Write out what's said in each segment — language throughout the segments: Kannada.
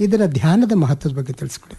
ಇದರ ಧ್ಯಾನದ ಮಹತ್ವದ ಬಗ್ಗೆ ತಿಳಿಸ್ಕೊಡಿ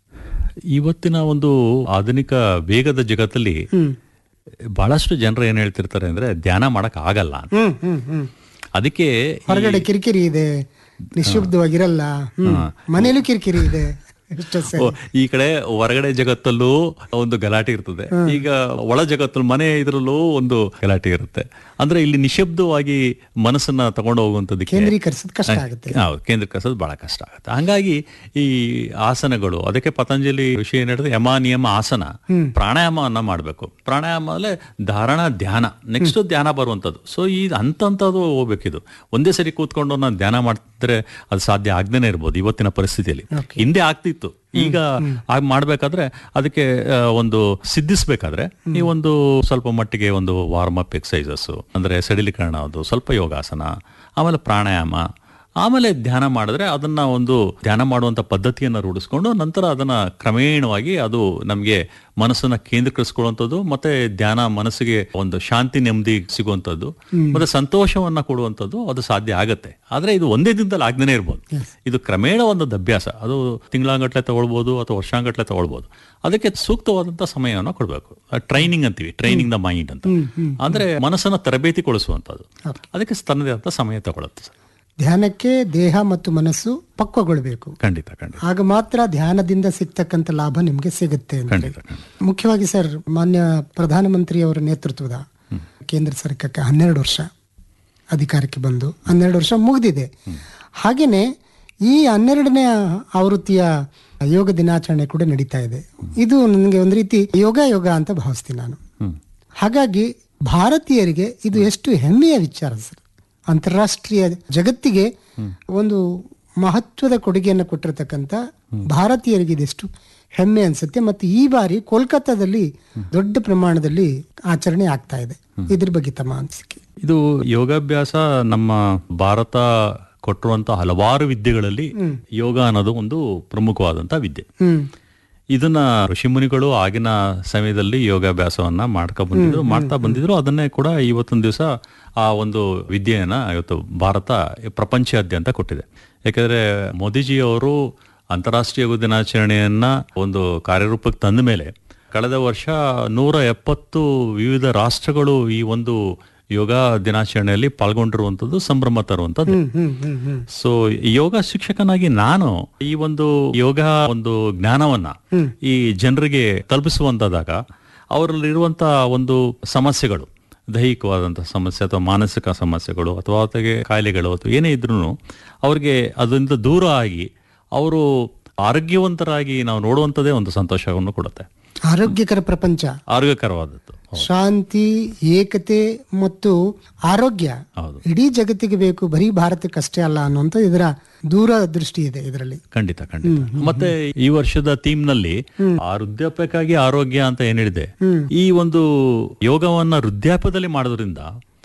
ಇವತ್ತಿನ ಒಂದು ಆಧುನಿಕ ವೇಗದ ಜಗತ್ತಲ್ಲಿ ಹ್ಮ್ ಬಹಳಷ್ಟು ಜನರು ಏನ್ ಹೇಳ್ತಿರ್ತಾರೆ ಅಂದ್ರೆ ಧ್ಯಾನ ಮಾಡಕ್ ಆಗಲ್ಲ ಅಂತ. ಹ್ಮ್ ಹ್ಮ್ ಹ್ಮ್ ಅದಕ್ಕೆ ಈ- ಹೊರಗಡೆ ಕಿರಿಕಿರಿ ಇದೆ ನಿಶಬ್ದವಾಗಿರಲ್ಲ ಹ್ಮ್ ಮನೇಲೂ ಕಿರಿಕಿರಿ ಇದೆ ಎಷ್ಟೋ ಸರಿ. ಓ, ಈ ಕಡೆ ಹೊರಗಡೆ ಜಗತ್ತಲ್ಲೂ ಒಂದು ಗಲಾಟೆ ಇರ್ತದೆ ಈಗ ಒಳ ಜಗತ್ತಲ್ಲಿ ಮನೆ ಇದ್ರಲ್ಲೂ ಒಂದು ಗಲಾಟೆ ಇರುತ್ತೆ ಅಂದ್ರೆ ಇಲ್ಲಿ ನಿಶಬ್ದವಾಗಿ ಮನಸ್ಸನ್ನ ತಗೊಂಡು ಹೋಗುವಂತದಕ್ಕೆ ಕೇಂದ್ರೀಕರಿಸೋದು ಕಷ್ಟ ಆಗುತ್ತೆ ಹೌದು ಕೇಂದ್ರೀಕರಿಸೋದು ಬಹಳ ಕಷ್ಟ ಆಗುತ್ತೆ ಹಂಗಾಗಿ ಈ ಆಸನಗಳು ಅದಕ್ಕೆ ಪತಂಜಲಿ ವಿಷಯ ಏನ್ ಹೇಳಿದ್ರೆ ಯಮ ನಿಯಮ ಆಸನ ಪ್ರಾಣಾಯಾಮವನ್ನ ಮಾಡಬೇಕು ಪ್ರಾಣಾಯಾಮ ಅಲ್ಲೇ ಧಾರಣ ಧ್ಯಾನ ನೆಕ್ಸ್ಟ್ ಧ್ಯಾನ ಬರುವಂಥದ್ದು ಸೊ ಈ ಅಂತಂತದ್ದು ಹೋಗ್ಬೇಕಿದು ಒಂದೇ ಸರಿ ಕೂತ್ಕೊಂಡು ನಾನು ಧ್ಯಾನ ಮಾಡ್ತಿದ್ರೆ ಅದು ಸಾಧ್ಯ ಆಗ್ದೇನೆ ಇರ್ಬೋದು ಇವತ್ತಿನ ಪರಿಸ್ಥಿತಿಯಲ್ಲಿ ಹಿಂದೆ ಆಗ್ತಿತ್ತು ಈಗ ಆಗ್ ಮಾಡ್ಬೇಕಾದ್ರೆ ಅದಕ್ಕೆ ಆ, ಒಂದು ಸಿದ್ಧಿಸ್ಬೇಕಾದ್ರೆ ಈ ಒಂದು ಸ್ವಲ್ಪ ಮಟ್ಟಿಗೆ ಒಂದು ವಾರ್ಮ್ ಅಪ್ ಎಕ್ಸಸೈಸಸ್ ಅಂದ್ರೆ ಸಡಿಲೀಕರಣ ಅದು ಸ್ವಲ್ಪ ಯೋಗಾಸನ ಆಮೇಲೆ ಪ್ರಾಣಾಯಾಮ ಆಮೇಲೆ ಧ್ಯಾನ ಮಾಡಿದ್ರೆ ಅದನ್ನ ಒಂದು ಧ್ಯಾನ ಮಾಡುವಂತ ಪದ್ಧತಿಯನ್ನ ರೂಢಿಸ್ಕೊಂಡು ನಂತರ ಅದನ್ನ ಕ್ರಮೇಣವಾಗಿ ಅದು ನಮಗೆ ಮನಸ್ಸನ್ನ ಕೇಂದ್ರೀಕರಿಸ್ಕೊಳ್ಳುವಂಥದ್ದು ಮತ್ತೆ ಧ್ಯಾನ ಮನಸ್ಸಿಗೆ ಒಂದು ಶಾಂತಿ ನೆಮ್ಮದಿ ಸಿಗುವಂಥದ್ದು ಮತ್ತೆ ಸಂತೋಷವನ್ನ ಕೊಡುವಂಥದ್ದು ಅದು ಸಾಧ್ಯ ಆಗತ್ತೆ ಆದ್ರೆ ಇದು ಒಂದೇ ದಿನದಲ್ಲಿ ಆಗ್ದೇನೆ ಇರ್ಬೋದು ಇದು ಕ್ರಮೇಣ ಒಂದು ಅಭ್ಯಾಸ ಅದು ತಿಂಗಳಾಂಗಟ್ಲೆ ತಗೊಳ್ಬೋದು ಅಥವಾ ವರ್ಷಾಂಗಟ್ಲೆ ತಗೊಳ್ಬೋದು ಅದಕ್ಕೆ ಸೂಕ್ತವಾದಂತ ಸಮಯವನ್ನು ಕೊಡಬೇಕು ಟ್ರೈನಿಂಗ್ ಅಂತೀವಿ ಟ್ರೈನಿಂಗ್ ದ ಮೈಂಡ್ ಅಂತ ಅಂದ್ರೆ ಮನಸ್ಸನ್ನ ತರಬೇತಿಗೊಳಿಸುವಂಥದ್ದು ಅದಕ್ಕೆ ತನ್ನದೇ ಆದ ಸಮಯ ತಗೊಳುತ್ತೆ ಸರ್ ಧ್ಯಾನಕ್ಕೆ ದೇಹ ಮತ್ತು ಮನಸ್ಸು ಪಕ್ವಗೊಳ್ಬೇಕು ಖಂಡಿತ ಖಂಡಿತ ಆಗ ಮಾತ್ರ ಧ್ಯಾನದಿಂದ ಸಿಗ್ತಕ್ಕಂಥ ಲಾಭ ನಿಮ್ಗೆ ಸಿಗುತ್ತೆ ಅಂತ ಖಂಡಿತ ಖಂಡಿತ ಮುಖ್ಯವಾಗಿ ಸರ್ ಮಾನ್ಯ ಪ್ರಧಾನಮಂತ್ರಿಯವರ ನೇತೃತ್ವದ ಕೇಂದ್ರ ಸರ್ಕಾರಕ್ಕೆ ಹನ್ನೆರಡು ವರ್ಷ ಅಧಿಕಾರಕ್ಕೆ ಬಂದು ಹನ್ನೆರಡು ವರ್ಷ ಮುಗಿದಿದೆ ಹಾಗೇನೆ ಈ ಹನ್ನೆರಡನೇ ಆವೃತ್ತಿಯ ಯೋಗ ದಿನಾಚರಣೆ ಕೂಡ ನಡೀತಾ ಇದೆ ಇದು ನನಗೆ ಒಂದು ರೀತಿ ಯೋಗ ಯೋಗ ಅಂತ ಭಾವಿಸ್ತೀನಿ ನಾನು ಹ್ಮ್ ಹಾಗಾಗಿ ಭಾರತೀಯರಿಗೆ ಇದು ಎಷ್ಟು ಹೆಮ್ಮೆಯ ವಿಚಾರ ಸರ್ ಅಂತಾರಾಷ್ಟ್ರೀಯ ಜಗತ್ತಿಗೆ ಒಂದು ಮಹತ್ವದ ಕೊಡುಗೆಯನ್ನು ಕೊಟ್ಟಿರತಕ್ಕಂಥ ಭಾರತೀಯರಿಗೆ ಇದೆಷ್ಟು ಹೆಮ್ಮೆ ಅನ್ಸುತ್ತೆ ಮತ್ತು ಈ ಬಾರಿ ಕೋಲ್ಕತ್ತಾದಲ್ಲಿ ದೊಡ್ಡ ಪ್ರಮಾಣದಲ್ಲಿ ಆಚರಣೆ ಆಗ್ತಾ ಇದೆ ಇದ್ರ ಬಗ್ಗೆ ತಮ್ಮ ಅನಿಸಿಕೆ ಇದು ಯೋಗಾಭ್ಯಾಸ ನಮ್ಮ ಭಾರತ ಕೊಟ್ಟಿರುವಂತ ಹಲವಾರು ವಿದ್ಯೆಗಳಲ್ಲಿ ಯೋಗ ಅನ್ನೋದು ಒಂದು ಪ್ರಮುಖವಾದಂತ ವಿದ್ಯೆ ಹ್ಮ್ ಇದನ್ನ ಋಷಿಮುನಿಗಳು ಆಗಿನ ಸಮಯದಲ್ಲಿ ಯೋಗಾಭ್ಯಾಸವನ್ನ ಮಾಡ್ಕೊ ಬಂದಿದ್ರು ಮಾಡ್ತಾ ಬಂದಿದ್ರು ಅದನ್ನೇ ಕೂಡ ಇವತ್ತೊಂದು ದಿವಸ ಆ ಒಂದು ವಿದ್ಯೆಯನ್ನ ಇವತ್ತು ಭಾರತ ಪ್ರಪಂಚಾದ್ಯಂತ ಕೊಟ್ಟಿದೆ ಯಾಕಂದ್ರೆ ಮೋದಿಜಿ ಅವರು ಅಂತಾರಾಷ್ಟ್ರೀಯ ಯೋಗ ದಿನಾಚರಣೆಯನ್ನ ಒಂದು ಕಾರ್ಯರೂಪಕ್ಕೆ ತಂದ ಮೇಲೆ ಕಳೆದ ವರ್ಷ ನೂರ ಎಪ್ಪತ್ತು ವಿವಿಧ ರಾಷ್ಟ್ರಗಳು ಈ ಒಂದು ಯೋಗ ದಿನಾಚರಣೆಯಲ್ಲಿ ಪಾಲ್ಗೊಂಡಿರುವಂತದ್ದು ಸಂಭ್ರಮ ತರುವಂತದ್ದು ಹ್ಮ್ ಹ್ಮ್ ಹ್ಮ್ ಹ್ಮ್ ಸೊ ಯೋಗ ಶಿಕ್ಷಕನಾಗಿ ನಾನು ಈ ಒಂದು ಯೋಗ ಒಂದು ಜ್ಞಾನವನ್ನ ಈ ಜನರಿಗೆ ತಲುಪಿಸುವಂತದಾಗ ಅವರಲ್ಲಿರುವಂತ ಒಂದು ಸಮಸ್ಯೆಗಳು ದೈಹಿಕವಾದಂತಹ ಸಮಸ್ಯೆ ಅಥವಾ ಮಾನಸಿಕ ಸಮಸ್ಯೆಗಳು ಅಥವಾ ಅವರಿಗೆ ಕಾಯಿಲೆಗಳು ಅಥವಾ ಏನೇ ಇದ್ರೂ ಅವ್ರಿಗೆ ಅದರಿಂದ ದೂರ ಆಗಿ ಅವರು ಆರೋಗ್ಯವಂತರಾಗಿ ನಾವು ನೋಡುವಂಥದ್ದೇ ಒಂದು ಸಂತೋಷವನ್ನು ಕೊಡುತ್ತೆ ಆರೋಗ್ಯಕರ ಪ್ರಪಂಚ ಆರೋಗ್ಯಕರವಾದದ್ದು ಶಾಂತಿ ಏಕತೆ ಮತ್ತು ಆರೋಗ್ಯ ಹೌದು ಇಡೀ ಜಗತ್ತಿಗೆ ಬೇಕು ಬರೀ ಭಾರತಕ್ಕಷ್ಟೇ ಅಲ್ಲ ಅನ್ನುವಂಥ ಇದರ ದೂರದೃಷ್ಟಿ ಇದೆ ಇದರಲ್ಲಿ ಖಂಡಿತ ಖಂಡಿತ ಮತ್ತೆ ಈ ವರ್ಷದ ಥೀಮ್ ನಲ್ಲಿ ಆ ವೃದ್ಧಾಪ್ಯಕ್ಕಾಗಿ ಆರೋಗ್ಯ ಅಂತ ಏನ್ ಹೇಳಿದೆ ಈ ಒಂದು ಯೋಗವನ್ನ ವೃದ್ಧಾಪ್ಯದಲ್ಲಿ ಮಾಡೋದ್ರಿಂದ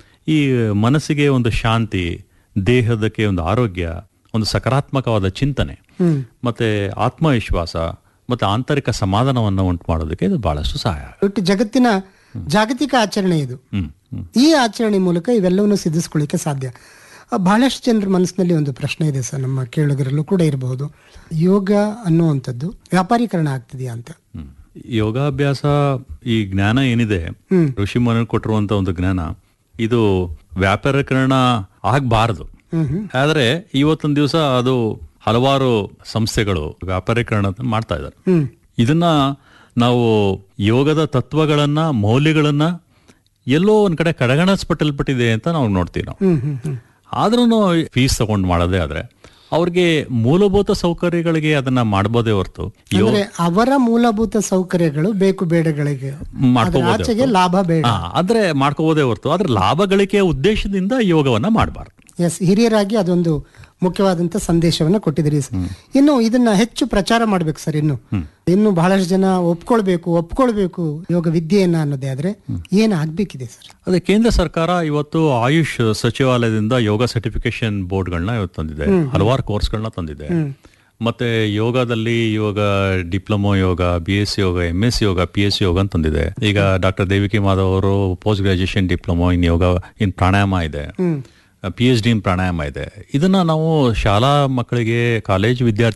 ಈ ಮನಸ್ಸಿಗೆ ಒಂದು ಶಾಂತಿ ದೇಹದಕ್ಕೆ ಒಂದು ಆರೋಗ್ಯ ಒಂದು ಸಕಾರಾತ್ಮಕವಾದ ಚಿಂತನೆ ಹ್ಮ್ ಮತ್ತೆ ಆತ್ಮವಿಶ್ವಾಸ ಮತ್ತೆ ಆಂತರಿಕ ಸಮಾಧಾನವನ್ನು ಉಂಟು ಮಾಡೋದಕ್ಕೆ ಇದು ಬಹಳಷ್ಟು ಸಹಾಯ ಆಗುತ್ತೆ. ಒಟ್ಟು ಜಗತ್ತಿನ ಜಾಗತಿಕ ಆಚರಣೆ ಇದು ಹ್ಮ್ ಹ್ಮ್ ಈ ಆಚರಣೆ ಮೂಲಕ ಇವೆಲ್ಲವನ್ನು ಸಿದ್ಧಿಸ್ಕೊಳ್ಳಿಕ್ಕೆ ಸಾಧ್ಯ ಆ, ಬಹಳಷ್ಟು ಜನರ ಮನಸ್ಸಿನಲ್ಲಿ ಒಂದು ಪ್ರಶ್ನೆ ಇದೆ ಸರ್ ನಮ್ಮ ಕೇಳುಗರಲ್ಲೂ ಕೂಡ ಇರಬಹುದು ಯೋಗ ಅನ್ನುವಂಥದ್ದು ವ್ಯಾಪಾರೀಕರಣ ಆಗ್ತಿದೆಯಾ ಅಂತ ಹ್ಮ್. ಯೋಗಾಭ್ಯಾಸ ಈ ಜ್ಞಾನ ಏನಿದೆ ಋಷಿ ಮುನಿ ಕೊಟ್ಟಿರುವಂತ ಒಂದು ಜ್ಞಾನ ಇದು ವ್ಯಾಪಾರೀಕರಣ ಆಗಬಾರದು ಹ್ಮ್ ಹ್ಮ್ ಆದ್ರೆ ಇವತ್ತೊಂದು ದಿವಸ ಅದು ಹಲವಾರು ಸಂಸ್ಥೆಗಳು ವ್ಯಾಪಾರೀಕರಣ ಮಾಡ್ತಾ ಇದ್ದಾರೆ ಹ್ಮ್ ಇದನ್ನ ನಾವು ಯೋಗದ ತತ್ವಗಳನ್ನ ಮೌಲ್ಯಗಳನ್ನ ಎಲ್ಲೋ ಒಂದ್ ಕಡೆ ಕಡೆಗಣಿಸ್ಪಟ್ಟಲ್ಪಟ್ಟಿದೆ ಅಂತ ನಾವು ನೋಡ್ತೀವಿ ನಾವು ಹ್ಮ್ ಹ್ಮ್ ಹ್ಮ್ ಆದ್ರೂ ಫೀಸ್ ತಗೊಂಡು ಮಾಡೋದೇ ಆದ್ರೆ ಅವ್ರಿಗೆ ಮೂಲಭೂತ ಸೌಕರ್ಯಗಳಿಗೆ ಅದನ್ನ ಮಾಡಬಹುದೇ ಹೊರತು ಅಂದ್ರೆ ಅವರ ಮೂಲಭೂತ ಸೌಕರ್ಯಗಳು ಬೇಕು ಬೇಡಗಳಿಗೆ ಅದರ ಮಾಡ್ಕೋಬೋದೇ ಆಚೆಗೆ ಲಾಭ ಬೇಡ ಹಾ, ಆದ್ರೆ ಮಾಡ್ಕೋಬೋದೇ ಹೊರತು ಆದ್ರೆ ಲಾಭ ಗಳಿಕೆಯ ಉದ್ದೇಶದಿಂದ ಯೋಗವನ್ನ ಮಾಡಬಾರ್ದು ಎಸ್ ಹಿರಿಯರಾಗಿ ಅದೊಂದು ಮುಖ್ಯವಾದಂತ ಸಂದೇಶವನ್ನ ಕೊಟ್ಟಿದ್ದೀರಿ ಸರ್. ಇನ್ನು ಇದನ್ನ ಹೆಚ್ಚು ಪ್ರಚಾರ ಮಾಡ್ಬೇಕು ಸರ್ ಇನ್ನು ಇನ್ನು ಬಹಳಷ್ಟು ಜನ ಒಪ್ಕೊಳ್ಬೇಕು ಒಪ್ಕೊಳ್ಬೇಕು ಯೋಗ ವಿದ್ಯೆಯನ್ನ ಅನ್ನೋದೇ ಆದ್ರೆ ಏನ್ ಆಗ್ಬೇಕಿದೆ ಸರ್ ಅದೇ ಕೇಂದ್ರ ಸರ್ಕಾರ ಇವತ್ತು ಆಯುಷ್ ಸಚಿವಾಲಯದಿಂದ ಯೋಗ ಸರ್ಟಿಫಿಕೇಶನ್ ಬೋರ್ಡ್ಗಳನ್ನ ಇವತ್ತು ತಂದಿದೆ ಹಲವಾರು ಕೋರ್ಸ್ಗಳನ್ನ ತಂದಿದೆ ಮತ್ತೆ ಯೋಗದಲ್ಲಿ yoga diploma yoga B S yoga M S yoga P S yoga ಅಂತ ತಂದಿದೆ ಈಗ ಡಾಕ್ಟರ್ ದೇವಿಕಿ ಮಾಧವ್ ಅವರು post graduation diploma in yoga in pranayama ಇದೆ P H D in pranayama ಇದೆ ಇದನ್ನ ನಾವು ಶಾಲಾ ಮಕ್ಕಳಿಗೆ ಕಾಲೇಜ್ ವಿದ್ಯಾರ್ಥಿ